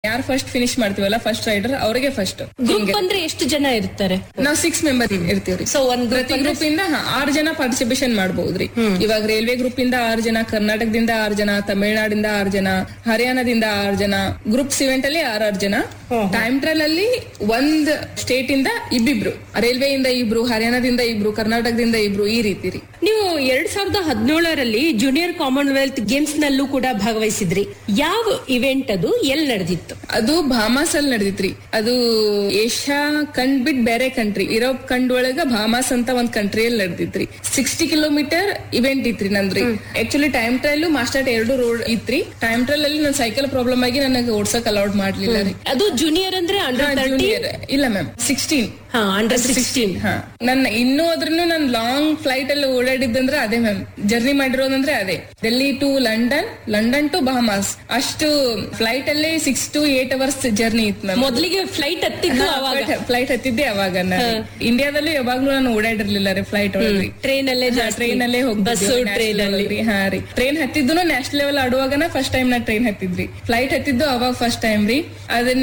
ಯಾರು first finish ಮಾಡ್ತೀವಲ್ಲ first rider ಅವ್ರಿಗೆ ಫಸ್ಟ್ ಗ್ರೂಪ್ ಅಂದ್ರೆ ಎಷ್ಟು ಜನ ಇರ್ತಾರೆ ನಾವ್ ಸಿಕ್ಸ್ ಮೆಂಬರ್ ಇರ್ತೀವ್ರಿ ಸೊ ಒಂದ್ ಪ್ರತಿ ಗ್ರೂಪ್ ಇಂದ ಹಾ, ಆರ್ ಜನ ಪಾರ್ಟಿಸಿಪೇಷನ್ ಮಾಡಬಹುದ್ರಿ ಇವಾಗ ರೈಲ್ವೆ ಗ್ರೂಪ್ ಇಂದ ಆರ್ ಜನ ಕರ್ನಾಟಕದಿಂದ ಆರ್ ಜನ ತಮಿಳ್ನಾಡಿಂದ ಆರ್ ಜನ ಹರಿಯಾಣದಿಂದ ಆರ್ ಜನ ಗ್ರೂಪ್ಸ್ ಇವೆಂಟ್ ಅಲ್ಲಿ ಆರ್ ಆರ್ ಜನ ಟೈಮ್ ಟ್ರಯಲ್ ಅಲ್ಲಿ ಒಂದ್ ಸ್ಟೇಟ್ ಇಂದ ಇಬ್ಬಿಬ್ರು ರೈಲ್ವೆ ಇಂದ ಇಬ್ರು ಹರಿಯಾಣದಿಂದ ಇಬ್ರು ಕರ್ನಾಟಕದಿಂದ ಇಬ್ರು ಈ ರೀತಿ ರೀ ನೀವು ಎರಡ್ ಸಾವಿರದ ಹದಿನೇಳರಲ್ಲಿ ಜೂನಿಯರ್ ಕಾಮನ್ವೆಲ್ತ್ ಗೇಮ್ಸ್ ನಲ್ಲೂ ಕೂಡ ಭಾಗವಹಿಸಿದ್ರಿ ಯಾವ ಇವೆಂಟ್ ಅದು ಎಲ್ಲಿ ನಡೆದಿತ್ತು ಅದು ಭಾಮಾಸ್ ಅಲ್ಲಿ ನಡೆದಿತ್ರಿ ಅದು ಏಷ್ಯಾ ಕಂಡ್ ಬಿಟ್ ಬೇರೆ ಕಂಟ್ರಿ ಯುರೋಪ್ ಕಂಡ್ ಒಳಗ ಭಾಮಾಸ್ ಅಂತ ಒಂದ್ ಕಂಟ್ರಿಯಲ್ಲಿ ನಡೆದಿತ್ರಿ ಸಿಕ್ಸ್ಟಿ ಕಿಲೋಮೀಟರ್ ಇವೆಂಟ್ ಇತ್ರಿ ನಂದ್ರಿ ಆಕ್ಚುಲಿ ಟೈಮ್ ಟ್ರಯಲ್ ಮಾಸ್ಟರ್ ಎರಡು ರೋಡ್ ಇತ್ರಿ ಟೈಮ್ ಟ್ರಯಲ್ ಅಲ್ಲಿ ನನ್ ಸೈಕಲ್ ಪ್ರಾಬ್ಲಮ್ ಆಗಿ ನನಗೆ ಓಡ್ಸಕ್ ಅಲೌಡ್ ಮಾಡ್ಲಿಲ್ಲ ರೀ ಅದು ಜೂನಿಯರ್ ಅಂದ್ರೆ ಅಂಡರ್ ತರ್ಟಿ ಜೂನಿಯರ್ ಇಲ್ಲ ಮ್ಯಾಮ್ ಸಿಕ್ಸ್ಟೀನ್ ಹಾ ಅಂಡರ್ ಸಿಕ್ಸ್ಟೀನ್ ಹಾ ನನ್ನ ಇನ್ನೂ ಅದ್ರೂ ನಾನು ಲಾಂಗ್ ಫ್ಲೈಟ್ ಅಲ್ಲಿ ಓಡಾಡಿದ್ದಂದ್ರೆ ಅದೇ ಮ್ಯಾಮ್ ಜರ್ನಿ ಮಾಡಿರೋದಂದ್ರೆ ಅದೇ Delhi to London London to Bahamas ಅಷ್ಟು ಫ್ಲೈಟ್ ಅಲ್ಲೇ six to eight hours journey ಇತ್ತು ಮ್ಯಾಮ್ ಮೊದ್ಲಿಗೆ ಫ್ಲೈಟ್ ಹತ್ತಿದ್ದು ಅವಾಗ ಫ್ಲೈಟ್ ಹತ್ತಿದ್ದೆ ಅವಾಗ ಇಂಡಿಯಾದಲ್ಲೂ ಯಾವಾಗ್ಲೂ ನಾನು ಓಡಾಡಿರ್ಲಿಲ್ಲ ರೀ ಫ್ಲೈಟ್ ಒಳಗ್ರಿ ಟ್ರೈನ್ ಅಲ್ಲೇ ಟ್ರೈನ್ ಅಲ್ಲೇ ಬಸ್ಸು ಟ್ರೈನ್ ಅಲ್ಲಿ ಹೋಗ್ತಿದ್ವಿ ಹಾ ರೀ ಟ್ರೈನ್ ಹತ್ತಿದ್ದು ನ್ಯಾಷನಲ್ ಲೆವೆಲ್ ಆಡುವಾಗನ ಫಸ್ಟ್ ಟೈಮ್ ನಾ ಟ್ರೈನ್ ಹತ್ತಿದ್ರಿ ಫ್ಲೈಟ್ ಹತ್ತಿದ್ದು ಅವಾಗ ಫಸ್ಟ್ ಟೈಮ್ ರೀ ಅದನ್ನ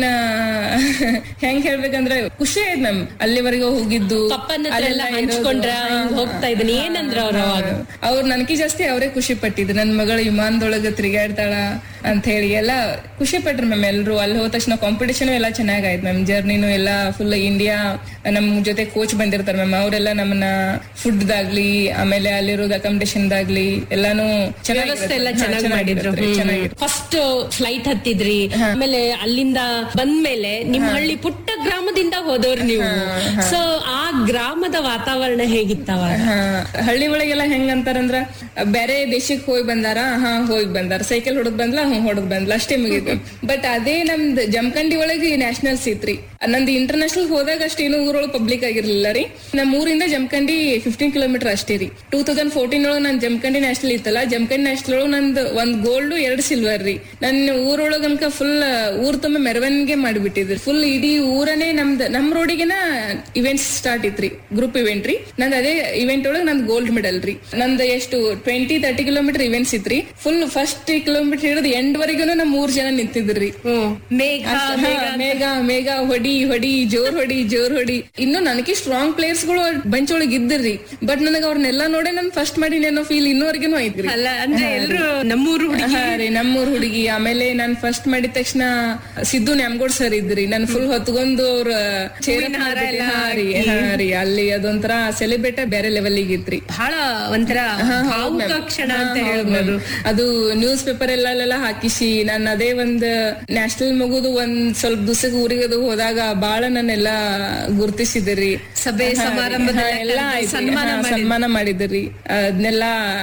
ಹೆಂಗ್ ಹೇಳ್ಬೇಕಂದ್ರೆ ಖುಷಿ ಆಯ್ತು ನಮ್ ಅಲ್ಲಿವರೆಗೂ ಹೋಗಿದ್ದು ಪಪ್ಪನ ಹತ್ರ ಅಲ್ಲೆಲ್ಲ ಎಲ್ಲ ಇರೋದು. ಹಂಚ್ಕೊಂಡ್ರ ಹಿಂಗ್ ಹೋಗ್ತಾ ಇದೀನಿ ಏನಂದ್ರ ಅವ್ರ ಅವಾಗ ಅವ್ರು ನನ್ಕಿ ಜಾಸ್ತಿ ಅವರೇ ಖುಷಿ ಪಟ್ಟಿದ್ರು ನನ್ ಮಗಳು ವಿಮಾನದೊಳಗ ತಿರುಗಾಡ್ತಾಳ ಅಂತ ಹೇಳಿ ಎಲ್ಲ ಖುಷಿ ಪಟ್ರು ಮ್ಯಾಮ್ ಎಲ್ರು ಅಲ್ಲಿ ಹೋದ ತಕ್ಷಣ ಕಾಂಪಿಟೇಷನ್ ಎಲ್ಲ ಚೆನ್ನಾಗಾಯ್ತು ಮ್ಯಾಮ್ ಜರ್ನಿನು ಎಲ್ಲ ಫುಲ್ ಇಂಡಿಯಾ ನಮ್ ಜೊತೆ ಕೋಚ್ ಬಂದಿರ್ತಾರೆ ಮ್ಯಾಮ್ ಅವರೆಲ್ಲ ನಮ್ಮನ್ನ ಫುಡ್ ದಾಗ್ಲಿ ಆಮೇಲೆ ಅಲ್ಲಿರೋದು ಅಕಾಮಿಡೇಷನ್ ದಾಗ್ಲಿ ಎಲ್ಲಾನು ವ್ಯವಸ್ಥೆ ಎಲ್ಲ ಚೆನ್ನಾಗಿ ಮಾಡಿದ್ರು ಚೆನ್ನಾಗಿರುತ್ತೆ ಫಸ್ಟ್ ಫ್ಲೈಟ್ ಹತ್ತಿದ್ರಿ ಆಮೇಲೆ ಅಲ್ಲಿಂದ ಬಂದ್ಮೇಲೆ ನಿಮ್ ಹಳ್ಳಿ ಪುಟ್ಟ ಗ್ರಾಮದಿಂದ ಹೋದವ್ರು ನೀವು ಸೊ ಆ ಗ್ರಾಮದ ವಾತಾವರಣ ಹೇಗಿತ್ತ ಅವಾಗ ಹಾ ಹಳ್ಳಿ ಒಳಗೆಲ್ಲ ಹೆಂಗ್ ಅಂತಾರಂದ್ರ ಬೇರೆ ದೇಶಕ್ಕೆ ಹೋಗಿ ಬಂದಾರ ಹಾ ಹೋಗಿ ಬಂದಾರ ಸೈಕಲ್ ಹೊಡದ್ ಬಂದ್ಲ ಹ್ಮ್ ಹೊಡದ್ ಬಂದ್ಲ ಅಷ್ಟೇ ಮುಗಿತು ಬಟ್ ಅದೇ ನಮ್ದ್ ಜಮಖಂಡಿ ಒಳಗೆ ನ್ಯಾಷನಲ್ಸ್ ಇತ್ರಿ ನಂದು ಇಂಟರ್ನ್ಯಾಷನಲ್ ಹೋದಾಗ ಅಷ್ಟೇನು ಊರೊಳಗೆ ಪಬ್ಲಿಕ್ ಆಗಿರ್ಲಿಲ್ಲ ರೀ ನಮ್ ಊರಿಂದ ಜಮಖಂಡಿ ಫಿಫ್ಟೀನ್ ಕಿಲೋಮೀಟರ್ ಅಷ್ಟೇ ರೀ ಟೂ ತೌಸಂಡ್ ಫೋರ್ಟೀನ್ ಒಳಗೆ ನನ್ ಜಮಖಂಡಿ ನ್ಯಾಷನಲ್ ಇತ್ತಲ್ಲ ಜಮಖಂಡಿ ನ್ಯಾಷನಲ್ ಒಳಗೆ ನಂದು ಒಂದ್ ಗೋಲ್ಡ್ ಎರಡು ಸಿಲ್ವರ್ ರೀ ನನ್ನ ಊರೊಳಗ ಅನ್ಕ ಫುಲ್ ಊರ್ ತುಂಬ ಮೆರವಣಿಗೆ ಮಾಡಿಬಿಟ್ಟಿದ್ರಿ ಫುಲ್ ಇಡೀ ಊರನೇ ನಮ್ದ್ ನಮ್ ರೋಡಿಗೆನ ಇವೆಂಟ್ಸ್ ಸ್ಟಾರ್ಟ್ ಇತ್ರಿ ಗ್ರೂಪ್ ಇವೆಂಟ್ ರೀ ನಂದ್ ಅದೇ ಇವೆಂಟ್ ಒಳಗೆ ನಂದ್ ಗೋಲ್ಡ್ ಮೆಡಲ್ ರೀ ನಂದ್ ಎಷ್ಟು ಟ್ವೆಂಟಿ ತರ್ಟಿ ಕಿಲೋಮೀಟರ್ ಇವೆಂಟ್ಸ್ ಇತ್ರಿ ಫುಲ್ ಫಸ್ಟ್ ಕಿಲೋಮೀಟರ್ ಹಿಡಿದು ಎಂಡ್ ವರೆಗೂ ನಮ್ ಮೂರ್ ಜನ ನಿಂತಿದ್ರಿ ಮೇಘ ಹಾ, ಮೇಘ ಮೇಘ ಹೊಡಿ ಹೊಡಿ ಜೋರ್ ಹೊಡಿ ಜೋರ್ ಹೊಡಿ ಇನ್ನು ನನಗೆ ಸ್ಟ್ರಾಂಗ್ ಪ್ಲೇಯರ್ಸ್ ಗಳು ಬಂಚ್ ಒಳಗ್ ಇದ್ದಿರ್ರಿ ಬಟ್ ನನಗ ಅವ್ರನ್ನೆಲ್ಲ ನೋಡೇ ನನ್ ಫಸ್ಟ್ ಮಾಡಿ ಏನೋ ಫೀಲ್ ಇನ್ನೂವರೆಗೂ ಐತ್ರಿ ಅಲ್ಲ ಅಂದ್ರೆ ಎಲ್ರು ನಮ್ಮೂರು ಹುಡುಗಿ ಹಾ ರೀ ನಮ್ಮೂರ್ ಹುಡುಗಿ ಆಮೇಲೆ ನಾನ್ ಫಸ್ಟ್ ಮಾಡಿದ ತಕ್ಷಣ ಸಿದ್ದು ನ್ಯಾಮ್ಗೋಡ್ ಸರ್ ಇದ್ರಿ ನನ್ ಫುಲ್ ಹೊತ್ಕೊಂಡು ಅವ್ರ ಚೇರ್ ಹಾ ರೀ ಹಾ ರೀ ಅಲ್ಲಿ ಅದೊಂಥರ ಸೆಲೆಬ್ರೇಟ್ ಬೇರೆ ಲೆವೆಲ್ ಇತ್ರಿ ಬಹಳ ಒಂಥರ ಭಾವುಕ ಕ್ಷಣ ಅಂತ ಹೇಳ್ಬೋದು ಅದು ನ್ಯೂಸ್ ಪೇಪರ್ ಎಲ್ಲ ಹಾಕಿಸಿ ನಾನು ಅದೇ ಒಂದ್ ನ್ಯಾಷನಲ್ ಮಗುದು ಒಂದ್ ಸ್ವಲ್ಪ ದಿವಸಕ್ಕೆ ಊರಿಗೆ ಅದು ಹೋದಾಗ ಬಾಳ ನನ್ನೆಲ್ಲ ಗುರ್ತಿಸಿದ್ರಿ ಸಭೆ ಸಮಾರಂಭದೆಲ್ಲ ಎಲ್ಲ ಕರೆದು ಆಯ್ತು. ಸನ್ಮಾನ ಹಾ, ಸನ್ಮಾನ ಮಾಡಿದ್ರಿ ಅದನ್ನೆಲ್ಲ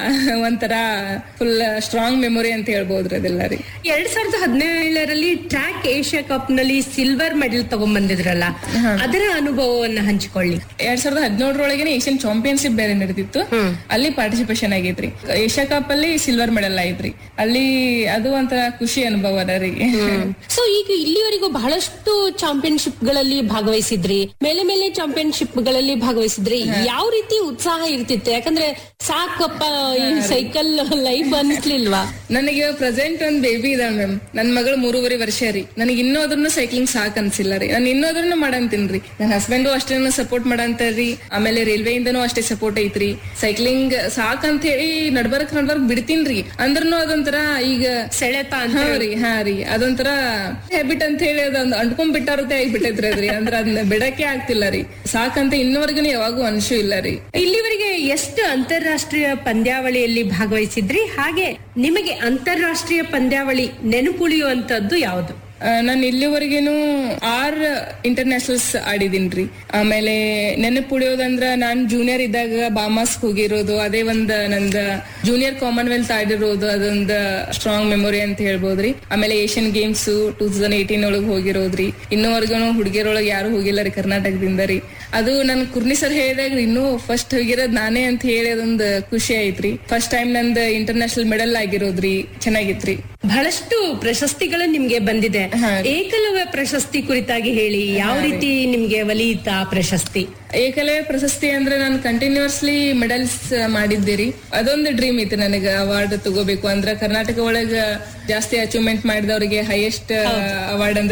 ಒಂಥರ ಫುಲ್ ಸ್ಟ್ರಾಂಗ್ ಮೆಮೊರಿ ಅಂತ ಹೇಳ್ಬೋದ್ರಿ ಅದೆಲ್ಲ ರೀ ಎರಡ್ ಸಾವಿರದ ಹದಿನೇಳರಲ್ಲಿ ಟ್ರ್ಯಾಕ್ ಏಷ್ಯಾ ಕಪ್ ನಲ್ಲಿ ಸಿಲ್ವರ್ ಮೆಡಲ್ ತಗೊಂಡ್ ಬಂದಿದ್ರಲ್ಲ ಅದರ ಅನುಭವವನ್ನ ಹಂಚಿಕೊಳ್ಳಿ ಎರಡ್ ಸಾವಿರದ ಹದಿನೇಳರೊಳಗೆ ಏಷ್ಯನ್ ಚಾಂಪಿಯನ್ಶಿಪ್ ಬೇರೆ ನಡೆದಿತ್ತು ಅಲ್ಲಿ ಪಾರ್ಟಿಸಿಪೇಷನ್ ಆಗೈತ್ರಿ ಏಷ್ಯಾ ಕಪ್ ಅಲ್ಲಿ ಸಿಲ್ವರ್ ಮೆಡಲ್ ಆಯ್ತ್ರಿ ಅಲ್ಲಿ ಅದು ಒಂಥರ ಖುಷಿ ಅನುಭವ ಅದ ರೀ ಸೊ ಈಗ ಇಲ್ಲಿವರೆಗೂ ಬಹಳಷ್ಟು ಚಾಂಪಿಯನ್ಶಿಪ್ ಗಳಲ್ಲಿ ಭಾಗವಹಿಸಿದ್ರಿ ಮೇಲೆ ಮೇಲೆ ಚಾಂಪಿಯನ್ಶಿಪ್ ಗಳಲ್ಲಿ ಭಾಗವಹಿಸಿದ್ರಿ ಯಾವ ರೀತಿ ಉತ್ಸಾಹ ಇರ್ತಿತ್ತು ಯಾಕಂದ್ರೆ ಸಾಕಪ್ಪ ಈ ಸೈಕಲ್ ಲೈಫ್ ಅನ್ಸ್ಲಿಲ್ವಾ ನನಗೆ ಪ್ರೆಸೆಂಟ್ ಒಂದ್ ಬೇಬಿ ಇದಾಳ ಮ್ಯಾಮ್ ನನ್ ಮಗಳು ಮೂರುವರೆ ವರ್ಷ ರೀ ನನಗೆ ಇನ್ನೂ ಅದ್ರನ್ನು ಸೈಕ್ಲಿಂಗ್ ಸಾಕ್ ಅನ್ಸಿಲ್ಲ ರೀ ನಾನು ಇನ್ನೂ ಅದ್ರನ್ನು ಮಾಡಂತೀನ್ರಿ ನನ್ನ ಹಸ್ಬೆಂಡು ಅಷ್ಟೇ ಸಪೋರ್ಟ್ ಮಾಡಂತಾರ್ರಿ ಆಮೇಲೆ ರೈಲ್ವೆ ಇಂದನೂ ಅಷ್ಟೇ ಸಪೋರ್ಟ್ ಐತ್ರಿ ಸೈಕ್ಲಿಂಗ್ ಸಾಕ್ ಅಂತ ಹೇಳಿ ನಡ್ಬರ್ಕ್ ನಡ್ಬರ್ಕ್ ಬಿಡ್ತೀನ್ರಿ ಅಂದ್ರೂ ಅದೊಂಥರ ಈಗ ಸೆಳೆತ ಅಂತ ಹಾ ರೀ ಹಾ ರೀ ಅದೊಂಥರ ಹ್ಯಾಬಿಟ್ ಅಂತ ಹೇಳಿ ಅದೊಂದು ಅಂಟ್ಕೊಂಡ್ ಬಿಟ್ಟಾರತೆ ಆಗ್ಬಿಟ್ಟೈತ್ರಿ ಅದ್ರಿ ಅಂದ್ರ ಅದನ್ನ ಬಿಡಕ್ಕೆ ಆಗ್ತಿಲ್ಲ ರೀ ಸಾಕಂತ ಇನ್ನವರೆಗೂ ಯಾವಾಗೂ ಅನ್ಸೂ ಇಲ್ಲ ರೀ ಇಲ್ಲಿವರೆಗೆ ಎಷ್ಟು ಅಂತಾರಾಷ್ಟ್ರೀಯ ಪಂದ್ಯಾವಳಿಯಲ್ಲಿ ಭಾಗವಹಿಸಿದ್ರಿ ಹಾಗೆ ನಿಮಗೆ ಅಂತಾರಾಷ್ಟ್ರೀಯ ಪಂದ್ಯಾವಳಿ ನೆನಪುಳಿಯುವಂತದ್ದು ಯಾವುದು ನಾನು ಇಲ್ಲಿವರೆಗೇನು ಆರ್ ಇಂಟರ್ನ್ಯಾಷನಲ್ಸ್ ಆಡಿದೀನ್ರಿ ಆಮೇಲೆ ನೆನಪುಳಿಯೋದಂದ್ರ ನಾನ್ ಜೂನಿಯರ್ ಇದ್ದಾಗ ಬಾಮಾಸ್ ಹೋಗಿರೋದು ಅದೇ ಒಂದ್ ನಂದ ಜೂನಿಯರ್ ಕಾಮನ್ವೆಲ್ತ್ ಆಡಿರೋದು ಅದೊಂದ್ ಸ್ಟ್ರಾಂಗ್ ಮೆಮೊರಿ ಅಂತ ಹೇಳ್ಬೋದ್ರಿ ಆಮೇಲೆ Asian games two thousand eighteen ಒಳಗ್ ಹೋಗಿರೋದ್ರಿ ಇನ್ನೂವರೆಗೂ ಹುಡುಗಿಯರೊಳಗೆ ಯಾರು ಹೋಗಿಲ್ಲ ರೀ ಕರ್ನಾಟಕದಿಂದ ರೀ ಅದು ನನ್ ಕುರ್ನಿ ಸರ್ ಹೇಳಿದಾಗ ಇನ್ನೂ ಫಸ್ಟ್ ಹೋಗಿರೋದ್ ನಾನೇ ಅಂತ ಹೇಳಿ ಅದೊಂದ್ ಖುಷಿ ಐತ್ರಿ ಫಸ್ಟ್ ಟೈಮ್ ನಂದ್ ಇಂಟರ್ನ್ಯಾಷನಲ್ ಮೆಡಲ್ ಆಗಿರೋದ್ರಿ ಚೆನ್ನಾಗಿತ್ರಿ ಬಹಳಷ್ಟು ಪ್ರಶಸ್ತಿಗಳು ನಿಮ್ಗೆ ಬಂದಿದೆ ಏಕಲವ್ಯ ಪ್ರಶಸ್ತಿ ಕುರಿತಾಗಿ ಹೇಳಿ ಯಾವ ರೀತಿ ನಿಮ್ಗೆ ಒಲಿಯಿತ ಆ ಪ್ರಶಸ್ತಿ ಏಕಲವ್ಯ ಪ್ರಶಸ್ತಿ ಅಂದ್ರೆ ನಾನು ಕಂಟಿನ್ಯೂಸ್ಲಿ ಮೆಡಲ್ಸ್ ಮಾಡಿದ್ದೀರಿ ಅದೊಂದು ಡ್ರೀಮ್ ಇತ್ತು ನನಗೆ ಅವಾರ್ಡ್ ತಗೋಬೇಕು ಅಂದ್ರೆ ಕರ್ನಾಟಕ ಒಳಗ ಜಾಸ್ತಿ ಅಚೀವ್ಮೆಂಟ್ ಮಾಡಿದವರಿಗೆ ಹೈಯೆಸ್ಟ್ ಅವಾರ್ಡ್ ಅಂದ್ರೆ